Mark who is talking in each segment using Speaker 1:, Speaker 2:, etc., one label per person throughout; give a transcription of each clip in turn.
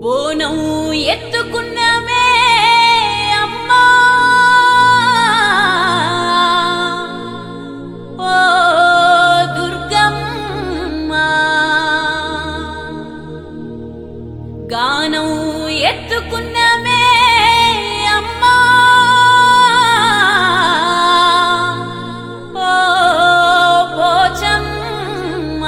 Speaker 1: బోనం ఎత్తుకున్నామే అమ్మా ఓ దుర్గమ్మ గానం ఎత్తుకున్నామే అమ్మా ఓ పోచమ్మ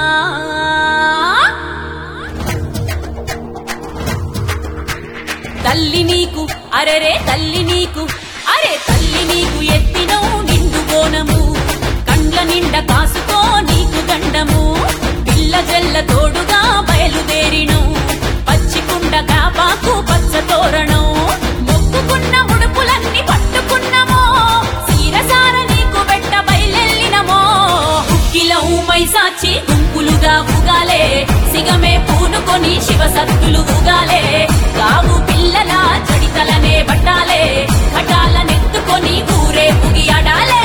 Speaker 1: తల్లి నీకు అరెరే తల్లి నీకు అరే తల్లి నీకు ఎత్తినో నిండు బోనము కండ్ల నిండ కాసుకో నీకు దండము పిల్ల జల్ల తోడుగా బయలుదేరిను పచ్చికుండ కాపాకు పచ్చ తోరణం మొక్కుకున్న ముడుపులన్నీ పట్టుకున్నమో సీరసార నీకు పెట్ట బయలెల్లినమో ఉక్కిలం మైసాచి గుంపులుగా ఉగాలే సిగమే పూనుకొని శివ సత్తులు ఉగాలే గావు పిల్లల చడితలనే పట్టాలే కటాలనెత్తుకొని ఊరే పుగి అడాలే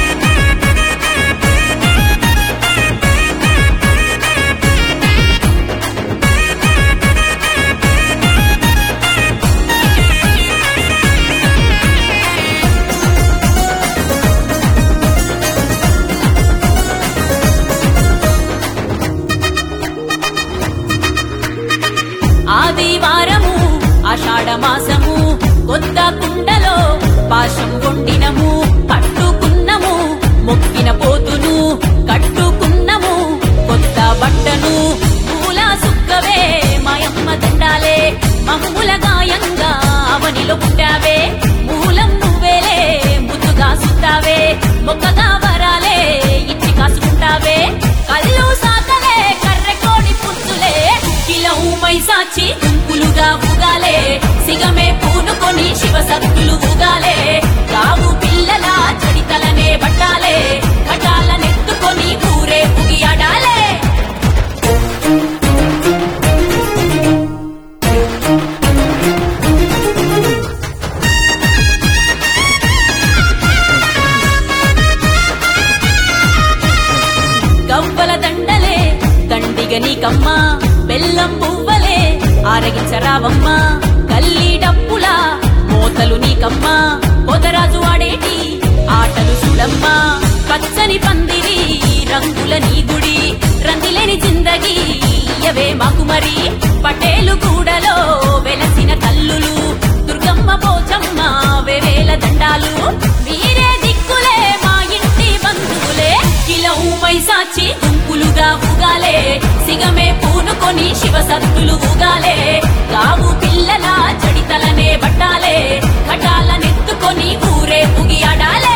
Speaker 1: ఆదివారము ఆషాఢ మాసము కొత్త కుండలో పాశం వండినము పట్టుకున్నము మొక్కిన పోతును కట్టుకున్నము కొత్త బట్టను పూల సుక్కవే మాయమ్మ దండాలే మమ్ముల గాయంగా అవనిలో పుట్టావే మూలం నువ్వేలే ముద్దుగా సుత్తావే మొక్కగా వరాలే ఇచ్చి కాసుకుంటావే కళ్ళు సాకలే కర్రె కోడి పుచ్చులే కిలం మైసాచి గుంపులుగా ఉగాలే సిగమే పూనుకొని శివ సత్తులు ఉగాలే రావు పిల్లల చడితలనే పట్టాలే కటాలనెత్తుకొని ఊరే పుగి అడాలే గవ్వల దండలే దండిగ నీకమ్మ బెల్లం పువ్వలే ఆరగించరావమ్మ కల్లి డప్పుల మోతలు నీకమ్మ పొదరాజు ఆడేటి ఆటలు చూడమ్మ పచ్చని పందిరి రంగుల నీ గుడి రందిలేని జిందగి ఇయ్యవే మాకు మరి పటేలు కూడలో వెలసిన తల్లులు దుర్గమ్మ పోచమ్మ వేవేల దండాలు మీరే దిక్కులే మా ఇంటి బంధువులే కిలం మైసాచి గుంపులుగా ఉగాలే సిగమే పూనుకొని శివ సత్తులు ఉగాలే గావు పిల్లల చడితలనే పట్టాలే కటాలనెత్తుకొని ఊరే పుగి అడాలే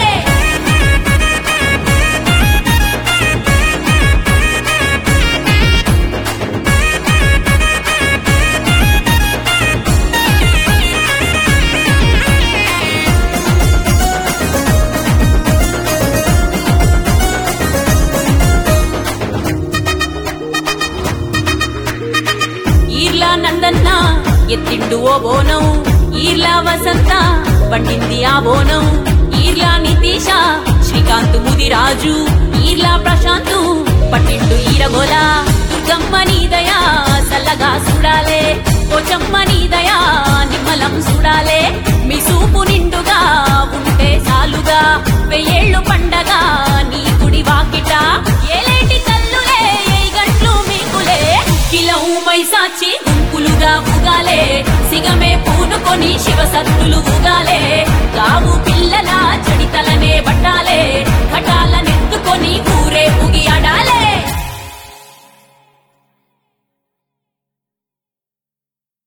Speaker 1: ఈర్లా నందన్న ఎత్తిండు ఓ బోనం ఈర్లా వసంత పండింది ఆ బోనం ఈర్లా నితీష శ్రీకాంత్ ముదిరాజు ఈర్లా ప్రశాంతు పట్టిండు ఈరగోల దుర్గమ్మ నీదయా సల్లగా చూడాలే పోచమ్మ నీదయా నిమ్మలం చూడాలే మీ సూపు నిండుగా ఉంటే చాలుగా వెయ్యేళ్ళు పండగ నీ గుడి వాకిట ఏలేటి కల్లులే ఏయ్ గంట్లు మీకులే కిలం మైసాచి గుంపులుగా ఉగాలే సిగమే పూనుకొని శివ సత్తులు ఉగాలే